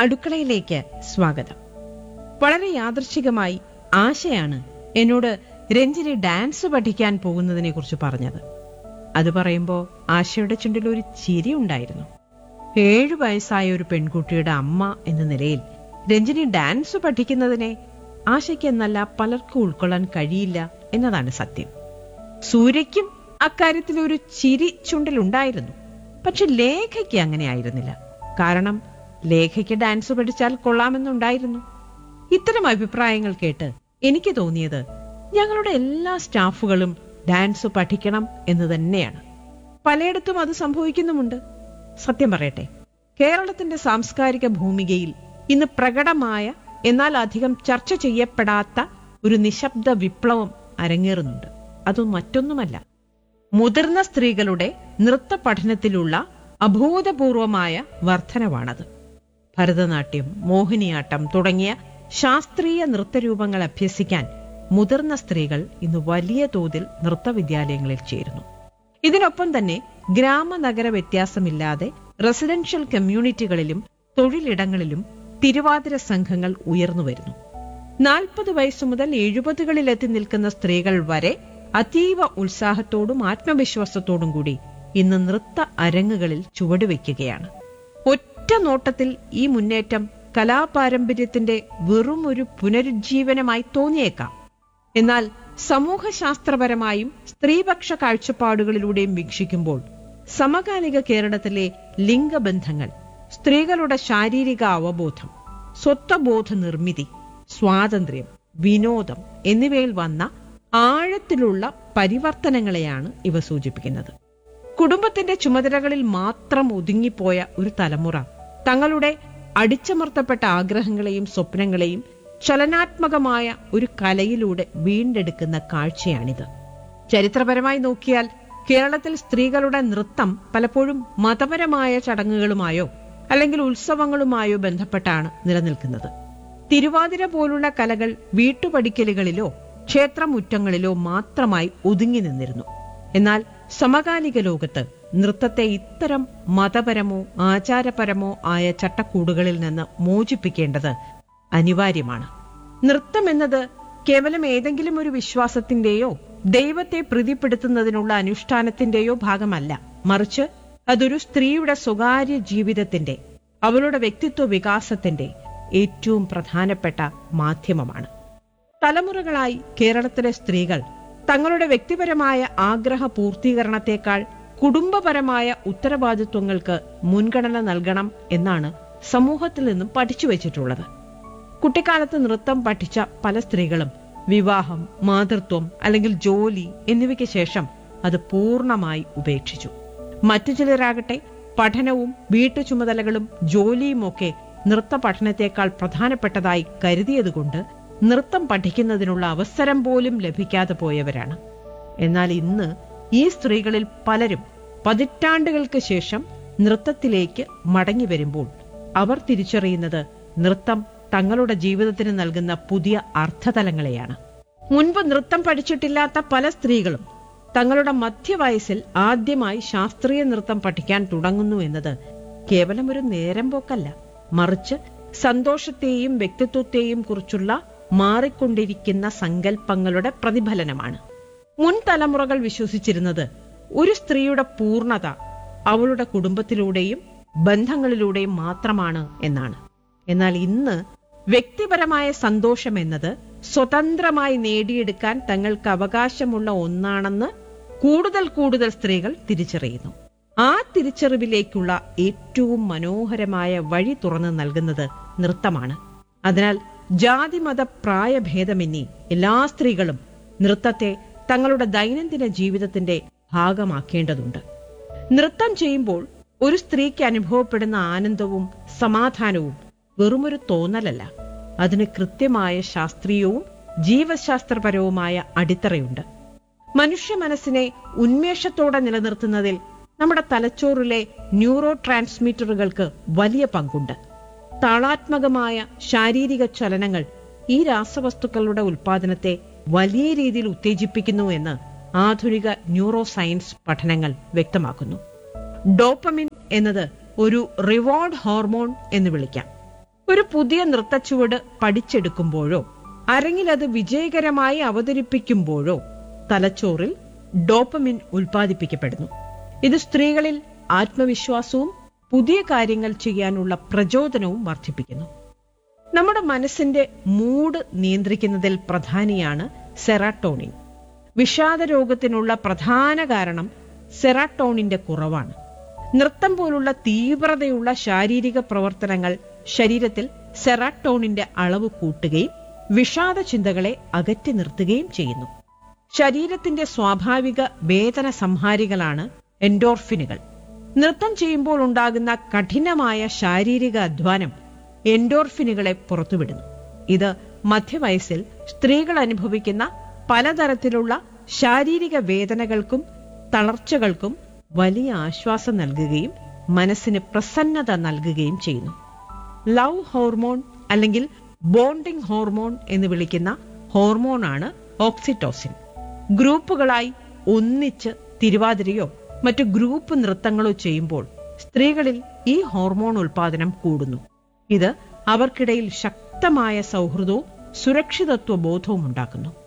അടുക്കളയിലേക്ക് സ്വാഗതം വളരെ യാദൃശ്ചികമായി ആശയാണ് എന്നോട് രഞ്ജിനി ഡാൻസ് പഠിക്കാൻ പോകുന്നതിനെ കുറിച്ച് പറഞ്ഞത് അത് പറയുമ്പോൾ ആശയുടെ ചുണ്ടിൽ ഒരു ചിരി ഉണ്ടായിരുന്നു ഏഴു വയസ്സായ ഒരു പെൺകുട്ടിയുടെ അമ്മ എന്ന നിലയിൽ രഞ്ജിനി ഡാൻസ് പഠിക്കുന്നതിനെ ആശയ്ക്ക് എന്നല്ല പലർക്കും ഉൾക്കൊള്ളാൻ കഴിയില്ല എന്നതാണ് സത്യം സൂര്യയ്ക്കും അക്കാര്യത്തിൽ ഒരു ചിരി ചുണ്ടിലുണ്ടായിരുന്നു പക്ഷെ ലേഖയ്ക്ക് അങ്ങനെ ആയിരുന്നില്ല കാരണം ലേഖയ്ക്ക് ഡാൻസ് പഠിച്ചാൽ കൊള്ളാമെന്നുണ്ടായിരുന്നു ഇത്തരം അഭിപ്രായങ്ങൾ കേട്ട് എനിക്ക് തോന്നിയത് ഞങ്ങളുടെ എല്ലാ സ്റ്റാഫുകളും ഡാൻസ് പഠിക്കണം എന്ന് തന്നെയാണ് പലയിടത്തും അത് സംഭവിക്കുന്നുമുണ്ട് സത്യം പറയട്ടെ കേരളത്തിന്റെ സാംസ്കാരിക ഭൂമികയിൽ ഇന്ന് പ്രകടമായ എന്നാൽ അധികം ചർച്ച ചെയ്യപ്പെടാത്ത ഒരു നിശബ്ദ വിപ്ലവം അരങ്ങേറുന്നുണ്ട് അത് മറ്റൊന്നുമല്ല മുതിർന്ന സ്ത്രീകളുടെ നൃത്ത പഠനത്തിലുള്ള അഭൂതപൂർവമായ വർധനവാണത് ഭരതനാട്യം മോഹിനിയാട്ടം തുടങ്ങിയ ശാസ്ത്രീയ നൃത്തരൂപങ്ങൾ അഭ്യസിക്കാൻ മുതിർന്ന സ്ത്രീകൾ ഇന്ന് വലിയ തോതിൽ നൃത്തവിദ്യാലയങ്ങളിൽ ചേരുന്നു ഇതിനൊപ്പം തന്നെ ഗ്രാമനഗര വ്യത്യാസമില്ലാതെ റെസിഡൻഷ്യൽ കമ്മ്യൂണിറ്റികളിലും തൊഴിലിടങ്ങളിലും തിരുവാതിര സംഘങ്ങൾ ഉയർന്നു വരുന്നു നാൽപ്പത് വയസ്സു മുതൽ എഴുപതുകളിലെത്തി നിൽക്കുന്ന സ്ത്രീകൾ വരെ അതീവ ഉത്സാഹത്തോടും ആത്മവിശ്വാസത്തോടും കൂടി ഇന്ന് നൃത്ത അരങ്ങുകളിൽ ചുവടുവെക്കുകയാണ് ഒറ്റ നോട്ടത്തിൽ ഈ മുന്നേറ്റം കലാപാരമ്പര്യത്തിന്റെ വെറും ഒരു പുനരുജ്ജീവനമായി തോന്നിയേക്കാം എന്നാൽ സമൂഹശാസ്ത്രപരമായും സ്ത്രീപക്ഷ കാഴ്ചപ്പാടുകളിലൂടെയും വീക്ഷിക്കുമ്പോൾ സമകാലിക കേരളത്തിലെ ലിംഗബന്ധങ്ങൾ സ്ത്രീകളുടെ ശാരീരിക അവബോധം സ്വത്വബോധ നിർമ്മിതി സ്വാതന്ത്ര്യം വിനോദം എന്നിവയിൽ വന്ന ആഴത്തിലുള്ള പരിവർത്തനങ്ങളെയാണ് ഇവ സൂചിപ്പിക്കുന്നത് കുടുംബത്തിന്റെ ചുമതലകളിൽ മാത്രം ഒതുങ്ങിപ്പോയ ഒരു തലമുറ തങ്ങളുടെ അടിച്ചമർത്തപ്പെട്ട ആഗ്രഹങ്ങളെയും സ്വപ്നങ്ങളെയും ചലനാത്മകമായ ഒരു കലയിലൂടെ വീണ്ടെടുക്കുന്ന കാഴ്ചയാണിത് ചരിത്രപരമായി നോക്കിയാൽ കേരളത്തിൽ സ്ത്രീകളുടെ നൃത്തം പലപ്പോഴും മതപരമായ ചടങ്ങുകളുമായോ അല്ലെങ്കിൽ ഉത്സവങ്ങളുമായോ ബന്ധപ്പെട്ടാണ് നിലനിൽക്കുന്നത് തിരുവാതിര പോലുള്ള കലകൾ വീട്ടുപടിക്കലുകളിലോ ക്ഷേത്രമുറ്റങ്ങളിലോ മാത്രമായി ഒതുങ്ങി നിന്നിരുന്നു എന്നാൽ സമകാലിക ലോകത്ത് നൃത്തത്തെ ഇത്തരം മതപരമോ ആചാരപരമോ ആയ ചട്ടക്കൂടുകളിൽ നിന്ന് മോചിപ്പിക്കേണ്ടത് അനിവാര്യമാണ് നൃത്തം എന്നത് കേവലം ഏതെങ്കിലും ഒരു വിശ്വാസത്തിന്റെയോ ദൈവത്തെ പ്രീതിപ്പെടുത്തുന്നതിനുള്ള അനുഷ്ഠാനത്തിന്റെയോ ഭാഗമല്ല മറിച്ച് അതൊരു സ്ത്രീയുടെ സ്വകാര്യ ജീവിതത്തിന്റെ അവളുടെ വ്യക്തിത്വ വികാസത്തിന്റെ ഏറ്റവും പ്രധാനപ്പെട്ട മാധ്യമമാണ് തലമുറകളായി കേരളത്തിലെ സ്ത്രീകൾ തങ്ങളുടെ വ്യക്തിപരമായ ആഗ്രഹ പൂർത്തീകരണത്തെക്കാൾ കുടുംബപരമായ ഉത്തരവാദിത്വങ്ങൾക്ക് മുൻഗണന നൽകണം എന്നാണ് സമൂഹത്തിൽ നിന്നും പഠിച്ചു വച്ചിട്ടുള്ളത് കുട്ടിക്കാലത്ത് നൃത്തം പഠിച്ച പല സ്ത്രീകളും വിവാഹം മാതൃത്വം അല്ലെങ്കിൽ ജോലി എന്നിവയ്ക്ക് ശേഷം അത് പൂർണ്ണമായി ഉപേക്ഷിച്ചു മറ്റു ചിലരാകട്ടെ പഠനവും വീട്ടു ചുമതലകളും ജോലിയുമൊക്കെ നൃത്ത പഠനത്തെക്കാൾ പ്രധാനപ്പെട്ടതായി കരുതിയതുകൊണ്ട് നൃത്തം പഠിക്കുന്നതിനുള്ള അവസരം പോലും ലഭിക്കാതെ പോയവരാണ് എന്നാൽ ഇന്ന് ഈ സ്ത്രീകളിൽ പലരും പതിറ്റാണ്ടുകൾക്ക് ശേഷം നൃത്തത്തിലേക്ക് മടങ്ങി വരുമ്പോൾ അവർ തിരിച്ചറിയുന്നത് നൃത്തം തങ്ങളുടെ ജീവിതത്തിന് നൽകുന്ന പുതിയ അർത്ഥതലങ്ങളെയാണ് മുൻപ് നൃത്തം പഠിച്ചിട്ടില്ലാത്ത പല സ്ത്രീകളും തങ്ങളുടെ മധ്യവയസ്സിൽ ആദ്യമായി ശാസ്ത്രീയ നൃത്തം പഠിക്കാൻ തുടങ്ങുന്നു എന്നത് കേവലം ഒരു നേരം പോക്കല്ല മറിച്ച് സന്തോഷത്തെയും വ്യക്തിത്വത്തെയും കുറിച്ചുള്ള മാറിക്കൊണ്ടിരിക്കുന്ന സങ്കല്പങ്ങളുടെ പ്രതിഫലനമാണ് മുൻ തലമുറകൾ വിശ്വസിച്ചിരുന്നത് ഒരു സ്ത്രീയുടെ പൂർണ്ണത അവളുടെ കുടുംബത്തിലൂടെയും ബന്ധങ്ങളിലൂടെയും മാത്രമാണ് എന്നാണ് എന്നാൽ ഇന്ന് വ്യക്തിപരമായ സന്തോഷം എന്നത് സ്വതന്ത്രമായി നേടിയെടുക്കാൻ തങ്ങൾക്ക് അവകാശമുള്ള ഒന്നാണെന്ന് കൂടുതൽ കൂടുതൽ സ്ത്രീകൾ തിരിച്ചറിയുന്നു ആ തിരിച്ചറിവിലേക്കുള്ള ഏറ്റവും മനോഹരമായ വഴി തുറന്നു നൽകുന്നത് നൃത്തമാണ് അതിനാൽ ജാതിമത പ്രായഭേദമെന്നീ എല്ലാ സ്ത്രീകളും നൃത്തത്തെ തങ്ങളുടെ ദൈനംദിന ജീവിതത്തിന്റെ ഭാഗമാക്കേണ്ടതുണ്ട് നൃത്തം ചെയ്യുമ്പോൾ ഒരു സ്ത്രീക്ക് അനുഭവപ്പെടുന്ന ആനന്ദവും സമാധാനവും വെറുമൊരു തോന്നലല്ല അതിന് കൃത്യമായ ശാസ്ത്രീയവും ജീവശാസ്ത്രപരവുമായ അടിത്തറയുണ്ട് മനുഷ്യ മനസ്സിനെ ഉന്മേഷത്തോടെ നിലനിർത്തുന്നതിൽ നമ്മുടെ തലച്ചോറിലെ ന്യൂറോ ട്രാൻസ്മിറ്ററുകൾക്ക് വലിയ പങ്കുണ്ട് താളാത്മകമായ ശാരീരിക ചലനങ്ങൾ ഈ രാസവസ്തുക്കളുടെ ഉൽപാദനത്തെ വലിയ രീതിയിൽ ഉത്തേജിപ്പിക്കുന്നു എന്ന് ആധുനിക ന്യൂറോ സയൻസ് പഠനങ്ങൾ വ്യക്തമാക്കുന്നു ഡോപ്പമിൻ എന്നത് ഒരു റിവാർഡ് ഹോർമോൺ എന്ന് വിളിക്കാം ഒരു പുതിയ നൃത്തച്ചുവട് പഠിച്ചെടുക്കുമ്പോഴോ അരങ്ങിൽ അത് വിജയകരമായി അവതരിപ്പിക്കുമ്പോഴോ തലച്ചോറിൽ ഡോപ്പമിൻ ഉൽപ്പാദിപ്പിക്കപ്പെടുന്നു ഇത് സ്ത്രീകളിൽ ആത്മവിശ്വാസവും പുതിയ കാര്യങ്ങൾ ചെയ്യാനുള്ള പ്രചോദനവും വർദ്ധിപ്പിക്കുന്നു നമ്മുടെ മനസ്സിന്റെ മൂഡ് നിയന്ത്രിക്കുന്നതിൽ പ്രധാനിയാണ് സെറാട്ടോണിൻ വിഷാദ രോഗത്തിനുള്ള പ്രധാന കാരണം സെറാട്ടോണിന്റെ കുറവാണ് നൃത്തം പോലുള്ള തീവ്രതയുള്ള ശാരീരിക പ്രവർത്തനങ്ങൾ ശരീരത്തിൽ സെറാട്ടോണിന്റെ അളവ് കൂട്ടുകയും വിഷാദ ചിന്തകളെ അകറ്റി നിർത്തുകയും ചെയ്യുന്നു ശരീരത്തിന്റെ സ്വാഭാവിക വേദന സംഹാരികളാണ് എൻഡോർഫിനുകൾ നൃത്തം ചെയ്യുമ്പോൾ ഉണ്ടാകുന്ന കഠിനമായ ശാരീരിക അധ്വാനം എൻഡോർഫിനുകളെ പുറത്തുവിടുന്നു ഇത് മധ്യവയസ്സിൽ സ്ത്രീകൾ അനുഭവിക്കുന്ന പലതരത്തിലുള്ള ശാരീരിക വേദനകൾക്കും തളർച്ചകൾക്കും വലിയ ആശ്വാസം നൽകുകയും മനസ്സിന് പ്രസന്നത നൽകുകയും ചെയ്യുന്നു ലവ് ഹോർമോൺ അല്ലെങ്കിൽ ബോണ്ടിംഗ് ഹോർമോൺ എന്ന് വിളിക്കുന്ന ഹോർമോണാണ് ഓക്സിറ്റോസിൻ ഗ്രൂപ്പുകളായി ഒന്നിച്ച് തിരുവാതിരയോ മറ്റു ഗ്രൂപ്പ് നൃത്തങ്ങളോ ചെയ്യുമ്പോൾ സ്ത്രീകളിൽ ഈ ഹോർമോൺ ഉൽപാദനം കൂടുന്നു ഇത് അവർക്കിടയിൽ ശക്തമായ സൗഹൃദവും സുരക്ഷിതത്വ ബോധവും ഉണ്ടാക്കുന്നു